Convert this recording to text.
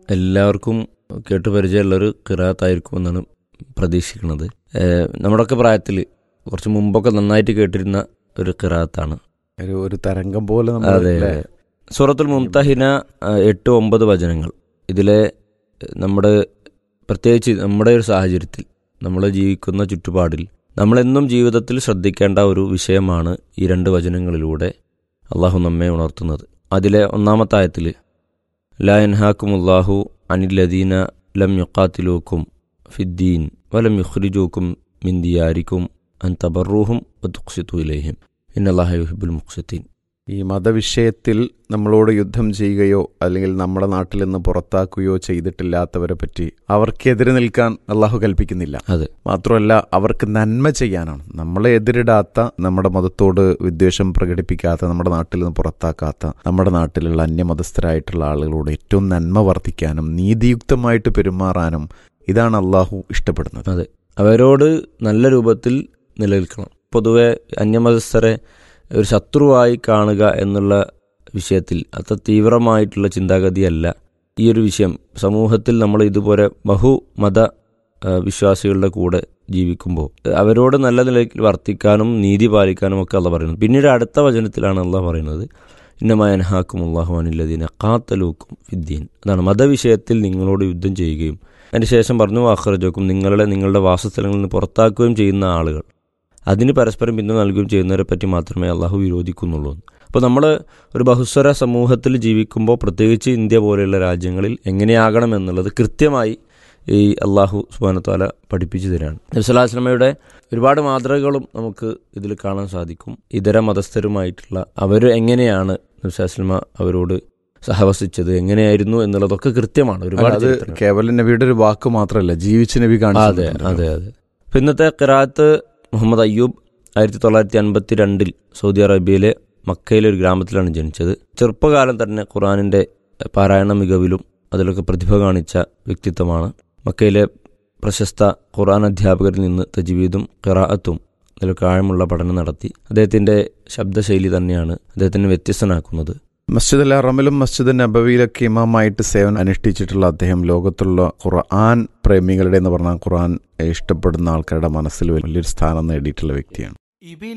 എല്ലാവർക്കും കേട്ട് പരിചയമുള്ളൊരു കിറാത്തായിരിക്കും എന്നാണ് പ്രതീക്ഷിക്കുന്നത് ഏഹ് നമ്മുടെയൊക്കെ പ്രായത്തിൽ കുറച്ച് മുമ്പൊക്കെ നന്നായിട്ട് കേട്ടിരുന്ന ഒരു കിറാത്താണ് ഒരു ഒരു തരംഗം പോലെ നമ്മൾ അതെ അല്ലേ? സൂറത്തുൽ മുംതഹിന ആ, എട്ട് ഒമ്പത് വചനങ്ങൾ ഇതിലെ നമ്മുടെ പ്രത്യേകിച്ച് നമ്മുടെ ഒരു സാഹചര്യത്തിൽ നമ്മൾ ജീവിക്കുന്ന ചുറ്റുപാടിൽ നമ്മളെന്നും ജീവിതത്തിൽ ശ്രദ്ധിക്കേണ്ട ഒരു വിഷയമാണ് ഈ രണ്ട് വചനങ്ങളിലൂടെ അള്ളാഹു നമ്മെ ഉണർത്തുന്നത് അതിലെ ഒന്നാമത്തെ ആയത്തിൽ ലാ യൻഹാക്കുമുല്ലാഹു അനില്ലദീന ലം യുക്കാത്തിലൂക്കും ഫിദ്ദീൻ വലം യുഖ്രിജൂക്കും മിൻ ദിയാരിക്കും അൻ തബറൂഹും വതുഖ്സിത്തു ഇലൈഹിം ഇന്നല്ലാഹ യുഹിബുൽ മുഖ്സിത്തീൻ ഈ മതവിഷയത്തിൽ നമ്മളോട് യുദ്ധം ചെയ്യുകയോ അല്ലെങ്കിൽ നമ്മുടെ നാട്ടിൽ നിന്ന് പുറത്താക്കുകയോ ചെയ്തിട്ടില്ലാത്തവരെ പറ്റി അവർക്കെതിരെ നിൽക്കാൻ അള്ളാഹു കൽപ്പിക്കുന്നില്ല അതെ മാത്രമല്ല അവർക്ക് നന്മ ചെയ്യാനാണ് നമ്മളെ എതിരിടാത്ത നമ്മുടെ മതത്തോട് വിദ്വേഷം പ്രകടിപ്പിക്കാത്ത നമ്മുടെ നാട്ടിൽ നിന്ന് പുറത്താക്കാത്ത നമ്മുടെ നാട്ടിലുള്ള അന്യമതസ്ഥരായിട്ടുള്ള ആളുകളോട് ഏറ്റവും നന്മ വർദ്ധിക്കാനും നീതിയുക്തമായിട്ട് പെരുമാറാനും ഇതാണ് അള്ളാഹു ഇഷ്ടപ്പെടുന്നത് അതെ അവരോട് നല്ല രൂപത്തിൽ നിലനിൽക്കണം പൊതുവെ അന്യമതസ്ഥരെ ഒരു ശത്രുവായി കാണുക എന്നുള്ള വിഷയത്തിൽ അത്ര തീവ്രമായിട്ടുള്ള ചിന്താഗതിയല്ല ഈ ഒരു വിഷയം സമൂഹത്തിൽ നമ്മൾ ഇതുപോലെ ബഹുമത ആ, വിശ്വാസികളുടെ കൂടെ ജീവിക്കുമ്പോൾ അവരോട് നല്ല നിലയിൽ വർത്തിക്കാനും നീതി പാലിക്കാനും ഒക്കെ അല്ല പറയുന്നത് പിന്നീട് അടുത്ത വചനത്തിലാണ് അള്ളാഹ് പറയുന്നത് ഇന്നമായൻഹാക്കും അള്ളാഹു അനില്ലദീന കാത്തലൂക്കും ഫിദ്ദീൻ അതാണ് മതവിഷയത്തിൽ നിങ്ങളോട് യുദ്ധം ചെയ്യുകയും അതിന് ശേഷം പറഞ്ഞു ആഹ്റജോക്കും നിങ്ങളെ നിങ്ങളുടെ വാസസ്ഥലങ്ങളിൽ നിന്ന് പുറത്താക്കുകയും ചെയ്യുന്ന ആളുകൾ അതിന് പരസ്പരം പിന്തുണ നൽകുകയും ചെയ്യുന്നവരെ പറ്റി മാത്രമേ അള്ളാഹു വിരോധിക്കുന്നുള്ളൂ അപ്പോൾ നമ്മൾ ഒരു ബഹുസ്വര സമൂഹത്തിൽ ജീവിക്കുമ്പോൾ പ്രത്യേകിച്ച് ഇന്ത്യ പോലെയുള്ള രാജ്യങ്ങളിൽ എങ്ങനെയാകണം എന്നുള്ളത് കൃത്യമായി ഈ അള്ളാഹു സുബാനത്താല പഠിപ്പിച്ചു തരാണ് നബ്സലാസ്ലമയുടെ ഒരുപാട് മാതൃകകളും നമുക്ക് ഇതിൽ കാണാൻ സാധിക്കും ഇതര മതസ്ഥരുമായിട്ടുള്ള അവർ എങ്ങനെയാണ് നബ്സാസ്ലമ അവരോട് സഹവസിച്ചത് എങ്ങനെയായിരുന്നു എന്നുള്ളതൊക്കെ കൃത്യമാണ് ഒരുപാട് അത് ചരിത്രങ്ങൾ. കേവലം നബിയുടെ ഒരു വാക്ക് മാത്രമല്ല ജീവിച്ച നബി അതെ കാണിച്ചു അതെ അതെ അപ്പൊ ഇന്നത്തെ ഖിറാത്ത് മുഹമ്മദ് അയ്യൂബ് ആയിരത്തി തൊള്ളായിരത്തി അൻപത്തി രണ്ടിൽ സൗദി അറേബ്യയിലെ മക്കയിലെ ഒരു ഗ്രാമത്തിലാണ് ജനിച്ചത് ചെറുപ്പകാലം തന്നെ ഖുറാനിന്റെ പാരായണ മികവിലും അതിലൊക്കെ പ്രതിഭ കാണിച്ച വ്യക്തിത്വമാണ് മക്കയിലെ പ്രശസ്ത ഖുറാൻ അധ്യാപകരിൽ നിന്ന് തജ്വീദും ഖിറാഅത്തും അതിലൊക്കെ ആഴമുള്ള പഠനം നടത്തി അദ്ദേഹത്തിന്റെ ശബ്ദശൈലി തന്നെയാണ് അദ്ദേഹത്തിനെ വ്യത്യസ്തനാക്കുന്നത് മസ്ജിദ് അൽ അറമിലും മസ്ജിദ് നബവിയിലൊക്കെ ഇമാമായിട്ട് സേവനം അനുഷ്ഠിച്ചിട്ടുള്ള അദ്ദേഹം ലോകത്തുള്ള ഖുർആൻ പ്രേമികളുടെ എന്ന് പറഞ്ഞാൽ ഖുർആൻ ഇഷ്ടപ്പെടുന്ന ആൾക്കാരുടെ മനസ്സിൽ വലിയൊരു സ്ഥാനം നേടിയിട്ടുള്ള വ്യക്തിയാണ്